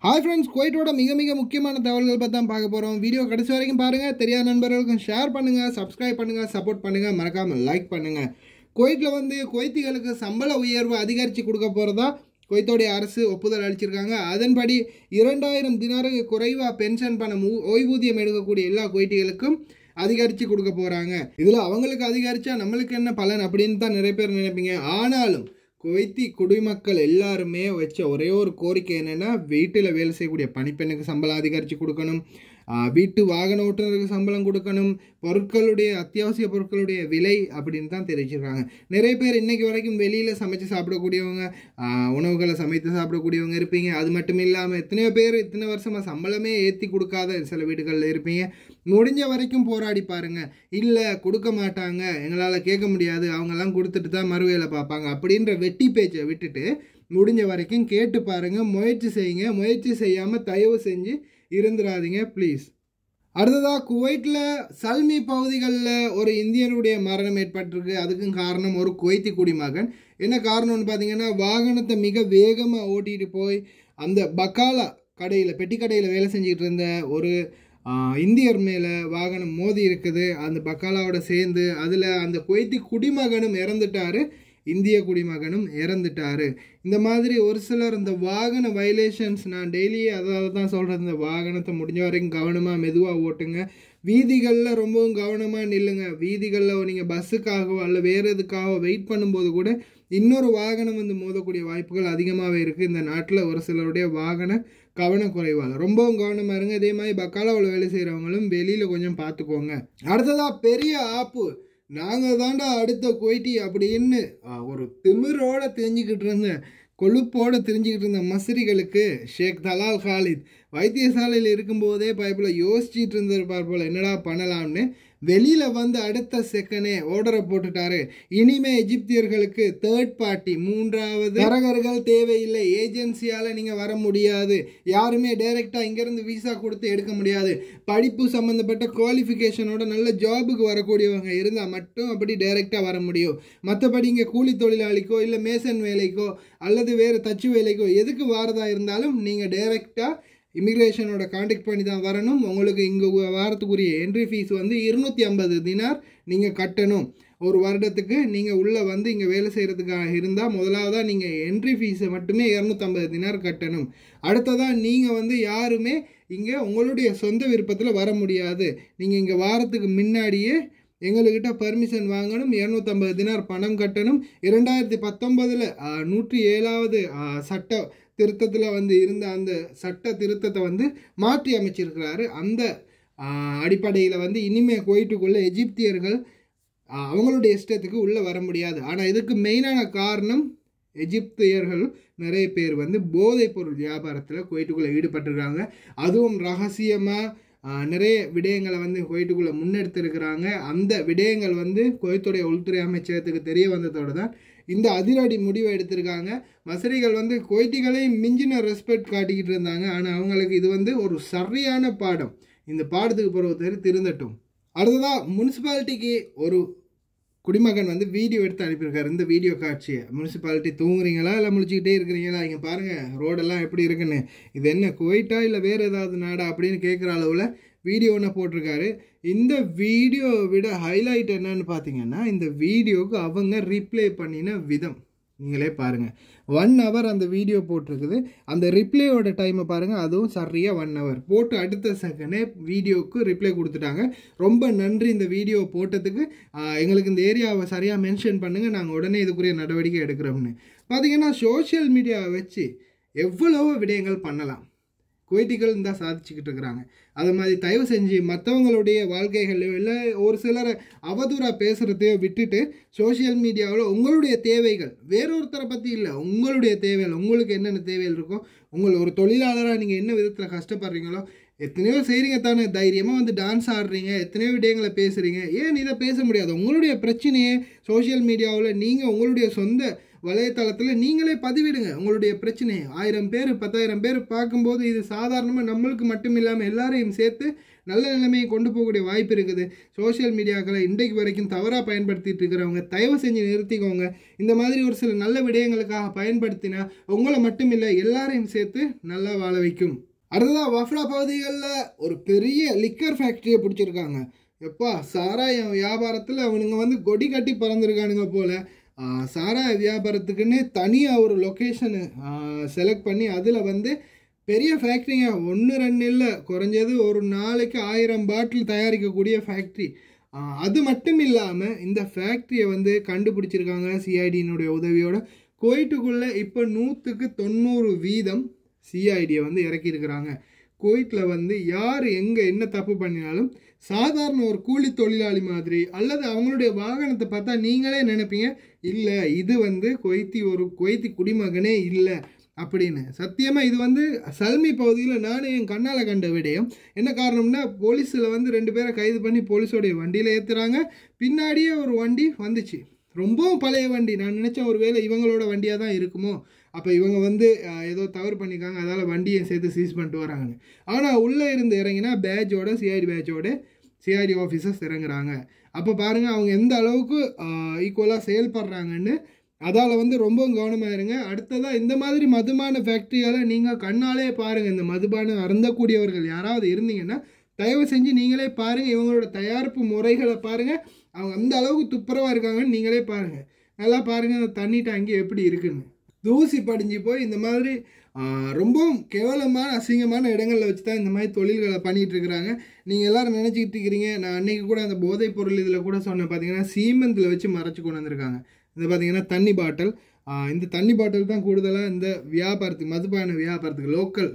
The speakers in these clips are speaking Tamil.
ஹாய் ஃப்ரெண்ட்ஸ் குவைட்டோட மிக மிக முக்கியமான தகவல்கள் பற்றி தான் பார்க்க போகிறோம் வீடியோ கடைசி வரைக்கும் பாருங்கள் தெரியாத நண்பர்களுக்கும் ஷேர் பண்ணுங்கள் சப்ஸ்கிரைப் பண்ணுங்கள் சப்போர்ட் பண்ணுங்கள் மறக்காமல் லைக் பண்ணுங்கள் குவைட்டில் வந்து குவைத்திகளுக்கு சம்பள உயர்வு அதிகரித்து கொடுக்க போகிறதா குவைத்தோடைய அரசு ஒப்புதல் அளிச்சிருக்காங்க அதன்படி இரண்டாயிரம் தினாருக்கு குறைவாக பென்ஷன் பணம் ஊ- ஓய்வூதியம் எடுக்கக்கூடிய எல்லா குவைட்டிகளுக்கும் அதிகரித்து கொடுக்க போகிறாங்க இதில் அவங்களுக்கு அதிகரித்தா நம்மளுக்கு என்ன பலன் அப்படின்னு தான் நிறைய பேர் நினைப்பீங்க ஆனாலும் குவைத்தி குடிமக்கள் எல்லாருமே வச்ச ஒரே ஒரு கோரிக்கை என்னென்னா வீட்டில் வேலை செய்யக்கூடிய பணிப்பெண்ணுக்கு சம்பளம் அதிகரித்து கொடுக்கணும் ஆஹ் வீட்டு வாகன ஓட்டுநருக்கு சம்பளம் கொடுக்கணும் பொருட்களுடைய அத்தியாவசிய பொருட்களுடைய விலை அப்படின்னு தான் தெரிவிச்சிருக்காங்க நிறைய பேர் இன்னைக்கு வரைக்கும் வெளியில் சமைச்சு சாப்பிடக்கூடியவங்க ஆஹ் உணவுகளை சமைத்து சாப்பிடக்கூடியவங்க இருப்பீங்க அது மட்டும் இல்லாமல் எத்தனையோ பேர் இத்தனை வருஷமாக சம்பளமே ஏற்றி கொடுக்காத சில வீடுகளில் இருப்பீங்க முடிஞ்ச வரைக்கும் போராடி பாருங்க இல்லை கொடுக்க மாட்டாங்க எங்களால் கேட்க முடியாது அவங்கெல்லாம் கொடுத்துட்டு தான் மறுவேலை பார்ப்பாங்க அப்படின்ற வெட்டி பேச்சை விட்டுட்டு முடிஞ்ச வரைக்கும் கேட்டு பாருங்க முயற்சி செய்யுங்க முயற்சி செய்யாமல் தயவு செஞ்சு இருந்துடாதீங்க ப்ளீஸ் அடுத்ததாக குவைட்டில் சல்மி பகுதிகளில் ஒரு இந்தியனுடைய மரணம் ஏற்பட்டிருக்கு அதுக்கும் காரணம் ஒரு குவைத்தி குடிமகன் என்ன காரணம்னு பார்த்தீங்கன்னா வாகனத்தை மிக வேகமாக ஓட்டிகிட்டு போய் அந்த பக்காலா கடையில் பெட்டி கடையில் வேலை செஞ்சுக்கிட்டு இருந்த ஒரு ஆ, இந்தியர் மேலே வாகனம் மோதி இருக்குது அந்த பக்காலாவோட சேர்ந்து அதில் அந்த குவைத்தி குடிமகனும் இறந்துட்டாரு இந்திய குடிமகனும் இறந்துட்டாரு இந்த மாதிரி ஒரு சிலர் இந்த வாகன வயலேஷன்ஸ் நான் டெய்லியே அதாவது தான் சொல்கிறது இந்த வாகனத்தை முடிஞ்ச வரைக்கும் கவனமாக மெதுவாக ஓட்டுங்க வீதிகளில் ரொம்பவும் கவனமாக நில்லுங்க வீதிகளில் நீங்கள் பஸ்ஸுக்காகவோ அல்ல வேறு எதுக்காகவோ வெயிட் பண்ணும்போது கூட இன்னொரு வாகனம் வந்து மோதக்கூடிய வாய்ப்புகள் அதிகமாகவே இருக்குது இந்த நாட்டில் ஒரு சிலருடைய வாகன கவனக்குறைவால் ரொம்பவும் கவனமாக இருங்க இதே மாதிரி பக்காலாவில் வேலை செய்கிறவங்களும் வெளியில் கொஞ்சம் பார்த்துக்கோங்க அடுத்ததாக பெரிய ஆப்பு நாங்கள் தாண்டா அடுத்த குவைட்டி அப்படின்னு ஆ, ஒரு திமிரோட தெரிஞ்சுக்கிட்டு இருந்தேன் கொழுப்போட தெரிஞ்சுக்கிட்டு இருந்த மசரிகளுக்கு ஷேக் தலால் காலித் வைத்தியசாலையில் இருக்கும்போதே பைப்பில் யோசிச்சுட்டு இருந்திருப்பார் போல என்னடா பண்ணலாம்னு வெளியில் வந்து அடுத்த செகண்டே ஆர்டரை போட்டுட்டாரு இனிமே எகிப்தியர்களுக்கு தேர்ட் பார்ட்டி மூன்றாவது தரகர்கள் தேவையில்லை ஏஜென்சியால் நீங்கள் வர முடியாது யாருமே டைரெக்டாக இங்கேருந்து விசா கொடுத்து எடுக்க முடியாது படிப்பு சம்மந்தப்பட்ட குவாலிஃபிகேஷனோட நல்ல ஜாபுக்கு வரக்கூடியவங்க இருந்தால் மட்டும் அப்படி டைரெக்டாக வர முடியும் மற்றபடி இங்கே கூலி தொழிலாளிக்கோ இல்லை மேசன் வேலைக்கோ அல்லது வேறு தச்சு வேலைக்கோ எதுக்கு வாரதா இருந்தாலும் நீங்கள் டைரெக்டாக இமிக்ரேஷனோட காண்டாக்ட் பண்ணி தான் வரணும் உங்களுக்கு இங்கே வாரத்துக்குரிய என்ட்ரி ஃபீஸ் வந்து இருநூற்றி ஐம்பது தினார் நீங்கள் கட்டணும் ஒரு வருடத்துக்கு நீங்கள் உள்ளே வந்து இங்கே வேலை செய்கிறதுக்காக இருந்தால் முதலாவதாக நீங்கள் என்ட்ரி ஃபீஸை மட்டுமே இரநூத்தம்பது தினார் கட்டணும் அடுத்ததாக நீங்கள் வந்து யாருமே இங்கே உங்களுடைய சொந்த விருப்பத்தில் வர முடியாது நீங்கள் இங்கே வாரத்துக்கு முன்னாடியே எங்கள்கிட்ட பர்மிஷன் வாங்கணும் இரநூத்தம்பது தினார் பணம் கட்டணும் இரண்டாயிரத்தி பத்தொன்பதில் நூற்றி ஏழாவது ஆ, சட்ட திருத்தத்தில் வந்து இருந்த அந்த சட்ட திருத்தத்தை வந்து மாற்றி அமைச்சிருக்கிறாரு அந்த அடிப்படையில் வந்து இனிமே குவைட்டுக்குள்ள எகிப்தியர்கள் ஆ, அவங்களுடைய இஷ்டத்துக்கு உள்ளே வர முடியாது ஆனால் இதுக்கு மெயினான காரணம் எகிப்தியர்கள் நிறைய பேர் வந்து போதைப் பொருள் வியாபாரத்தில் குவைட்டுக்குள்ளே ஈடுபட்டிருக்காங்க அதுவும் ரகசியமாக நிறைய விடயங்களை வந்து குவைட்டுக்குள்ளே முன்னெடுத்திருக்கிறாங்க அந்த விடயங்கள் வந்து குவைத்துடைய உள்துறை அமைச்சகத்துக்கு தெரிய வந்ததோடு தான் இந்த அதிரடி முடிவை எடுத்திருக்காங்க மசரிகள் வந்து குவைட்டிகளை மிஞ்சின ரெஸ்பெக்ட் காட்டிக்கிட்டு இருந்தாங்க ஆனால் அவங்களுக்கு இது வந்து ஒரு சரியான பாடம் இந்த பாடத்துக்கு பிறகு திருந்தட்டும் அடுத்ததாக முனிசிபாலிட்டிக்கு ஒரு குடிமகன் வந்து வீடியோ எடுத்து அனுப்பியிருக்காரு இந்த வீடியோ காட்சியை முனிசிபாலிட்டி தூங்குறீங்களா இல்லை முழிச்சிக்கிட்டே இருக்கிறீங்களா இங்கே பாருங்கள் ரோடெல்லாம் எப்படி இருக்குன்னு இது என்ன குவைட்டா இல்லை வேறு ஏதாவது நாடா அப்படின்னு கேட்குற அளவில் வீடியோ ஒன்று போட்டிருக்காரு இந்த வீடியோவை விட ஹைலைட் என்னன்னு பார்த்தீங்கன்னா இந்த வீடியோவுக்கு அவங்க ரிப்ளை பண்ணின விதம் நீங்களே பாருங்கள் ஒன் ஹவர் அந்த வீடியோ போட்டிருக்குது அந்த ரிப்ளையோட டைமை பாருங்கள் அதுவும் சரியாக ஒன் ஹவர் போட்டு அடுத்த செகண்டே வீடியோவுக்கு ரிப்ளை கொடுத்துட்டாங்க ரொம்ப நன்றி இந்த வீடியோ போட்டதுக்கு ஆஹ், எங்களுக்கு இந்த ஏரியாவை சரியாக மென்ஷன் பண்ணுங்கள் நாங்கள் உடனே இதுக்குரிய நடவடிக்கை எடுக்கிறோம்னு பார்த்தீங்கன்னா சோஷியல் மீடியாவை வச்சு எவ்வளவோ விடயங்கள் பண்ணலாம் குவைட்டிகள் தான் சாதிச்சுக்கிட்டு இருக்கிறாங்க அது மாதிரி தயவு செஞ்சு மற்றவங்களுடைய வாழ்க்கைகளையோ இல்லை ஒரு சிலரை அவதூறாக பேசுகிறதையோ விட்டுட்டு சோஷியல் மீடியாவில் உங்களுடைய தேவைகள் வேறொருத்தரை பற்றி இல்லை உங்களுடைய தேவைகள் உங்களுக்கு என்னென்ன தேவைகள் இருக்கோ உங்களை ஒரு தொழிலாளராக நீங்கள் என்ன விதத்தில் கஷ்டப்படுறீங்களோ எத்தனையோ செய்கிறீங்க தானே தைரியமாக வந்து டான்ஸ் ஆடுறீங்க எத்தனையோ விடயங்களை பேசுகிறீங்க ஏன் இதை பேச முடியாது உங்களுடைய பிரச்சனையை சோஷியல் மீடியாவில் நீங்கள் உங்களுடைய சொந்த வலைத்தளத்தில் நீங்களே பதிவிடுங்க உங்களுடைய பிரச்சனை ஆயிரம் பேர் பத்தாயிரம் பேர் பார்க்கும்போது இது சாதாரணமாக நம்மளுக்கு மட்டும் இல்லாமல் எல்லாரையும் சேர்த்து நல்ல நிலைமையை கொண்டு போகக்கூடிய வாய்ப்பு இருக்குது சோஷியல் மீடியாக்களை இன்றைக்கு வரைக்கும் தவறாக பயன்படுத்திட்டு இருக்கிறவங்க தயவு செஞ்சு நிறுத்திக்கோங்க இந்த மாதிரி ஒரு சில நல்ல விடயங்களுக்காக பயன்படுத்தினா உங்களை மட்டும் இல்லை எல்லாரையும் சேர்த்து நல்லா வாழ வைக்கும் அடுத்ததாக வஃப்ரா பகுதிகளில் ஒரு பெரிய லிக்கர் ஃபேக்ட்ரியை பிடிச்சிருக்காங்க எப்பா சாராயம் வியாபாரத்தில் அவனுங்க வந்து கொடி கட்டி பறந்துருக்கானுங்க போல ஆஹ் சாராய வியாபாரத்துக்குன்னு தனியாக ஒரு லொக்கேஷனு செலக்ட் பண்ணி அதில் வந்து பெரிய ஃபேக்ட்ரிங்க ஒன்று ரெண்டு இல்லை குறைஞ்சது ஒரு நாளைக்கு ஆயிரம் பாட்டில் தயாரிக்கக்கூடிய ஃபேக்ட்ரி அது மட்டும் இல்லாமல் இந்த ஃபேக்ட்ரியை வந்து கண்டுபிடிச்சிருக்காங்க சிஐடியினுடைய உதவியோட குவைட்டுக்குள்ளே இப்போ நூற்றுக்கு தொண்ணூறு வீதம் சிஐடியை வந்து இறக்கியிருக்கிறாங்க குவைட்டில் வந்து யார் எங்கே என்ன தப்பு பண்ணினாலும் சாதாரண ஒரு கூலி தொழிலாளி மாதிரி அல்லது அவங்களுடைய வாகனத்தை பார்த்தா நீங்களே நினைப்பீங்க இல்லை இது வந்து குவைத்தி ஒரு குவைத்தி குடிமகனே இல்லை அப்படின்னு சத்தியமாக இது வந்து சல்மி பகுதியில் நானும் என் கண்ணால் கண்ட விடயம் என்ன காரணம்னா போலீஸில் வந்து ரெண்டு பேரை கைது பண்ணி போலீஸோடைய வண்டியில் ஏற்றுறாங்க பின்னாடியே ஒரு வண்டி வந்துச்சு ரொம்பவும் பழைய வண்டி நான் நினச்சேன் ஒரு வேளை இவங்களோட வண்டியாக தான் இருக்குமோ அப்போ இவங்க வந்து அஹ், ஏதோ தவறு பண்ணியிருக்காங்க அதால் வண்டியை சேர்த்து சீஸ் பண்ணிட்டு வராங்க ஆனால் உள்ளே இருந்து இறங்கினா பேட்சோட சிஐடி பேட்சோட சிஐடி ஆஃபீஸர்ஸ் இறங்குறாங்க அப்போ பாருங்கள் அவங்க எந்த அளவுக்கு ஈக்குவலாக செயல்படுறாங்கன்னு அதால் வந்து ரொம்பவும் கவனமாக இருங்க அடுத்ததாக இந்த மாதிரி மதுபான ஃபேக்ட்ரியால் நீங்கள் கண்ணாலே பாருங்கள் இந்த மதுபானம் அருந்தக்கூடியவர்கள் யாராவது இருந்தீங்கன்னா தயவு செஞ்சு நீங்களே பாருங்கள் இவங்களோட தயாரிப்பு முறைகளை பாருங்கள் அவங்க அந்த அளவுக்கு துப்புரவாக இருக்காங்கன்னு நீங்களே பாருங்கள் நல்லா பாருங்கள் அந்த தண்ணி டேங்கி எப்படி இருக்குன்னு தூசி படிஞ்சு போய் இந்த மாதிரி ஆஹ், ரொம்பவும் கேவலமான அசிங்கமான இடங்களில் வச்சு தான் இந்த மாதிரி தொழில்களை பண்ணிகிட்டு இருக்கிறாங்க நீங்கள் எல்லாரும் நினச்சிக்கிட்டு இருக்கிறீங்க நான் அன்னைக்கு கூட அந்த போதைப் பொருள் இதில் கூட சொன்னேன் பார்த்தீங்கன்னா சீமெந்தில் வச்சு மறைச்சு கொண்டு வந்திருக்காங்க இது பார்த்தீங்கன்னா தண்ணி பாட்டில் ஆஹ், இந்த தண்ணி பாட்டில் தான் கூடுதலாக இந்த வியாபாரத்துக்கு மதுபான வியாபாரத்துக்கு லோக்கல்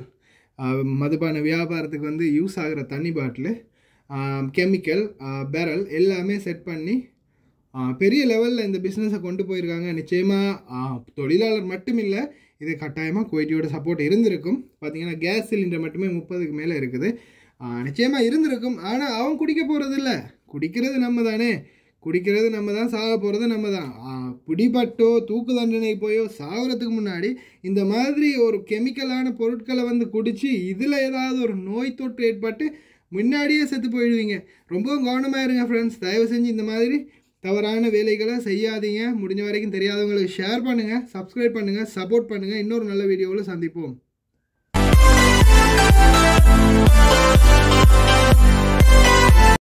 மதுபான வியாபாரத்துக்கு வந்து யூஸ் ஆகிற தண்ணி பாட்டில் கெமிக்கல் பெரல் எல்லாமே செட் பண்ணி ஆஹ் பெரிய லெவலில் இந்த பிஸ்னஸை கொண்டு போயிருக்காங்க நிச்சயமாக தொழிலாளர் மட்டும் இல்லை இது கட்டாயமாக குவைட்டியோட சப்போர்ட் இருந்திருக்கும் பார்த்தீங்கன்னா கேஸ் சிலிண்டர் மட்டுமே முப்பதுக்கு மேலே இருக்குது நிச்சயமாக இருந்திருக்கும் ஆனால் அவன் குடிக்க போகிறது இல்லை குடிக்கிறது நம்ம தானே குடிக்கிறது நம்ம தான் சாக போகிறது நம்ம தான் பிடிபட்டோ தூக்கு தண்டனை போயோ சாகிறதுக்கு முன்னாடி இந்த மாதிரி ஒரு கெமிக்கலான பொருட்களை வந்து குடித்து இதில் ஏதாவது ஒரு நோய் தொற்று ஏற்பட்டு முன்னாடியே செத்து போயிடுவீங்க ரொம்பவும் கவனமாக இருங்க ஃப்ரெண்ட்ஸ் தயவு செஞ்சு இந்த மாதிரி தவறான வேலைகளை செய்யாதீங்க முடிஞ்ச வரைக்கும் தெரியாதவங்களுக்கு ஷேர் பண்ணுங்கள் சப்ஸ்கிரைப் பண்ணுங்கள் சப்போர்ட் பண்ணுங்கள் இன்னொரு நல்ல வீடியோவில் சந்திப்போம்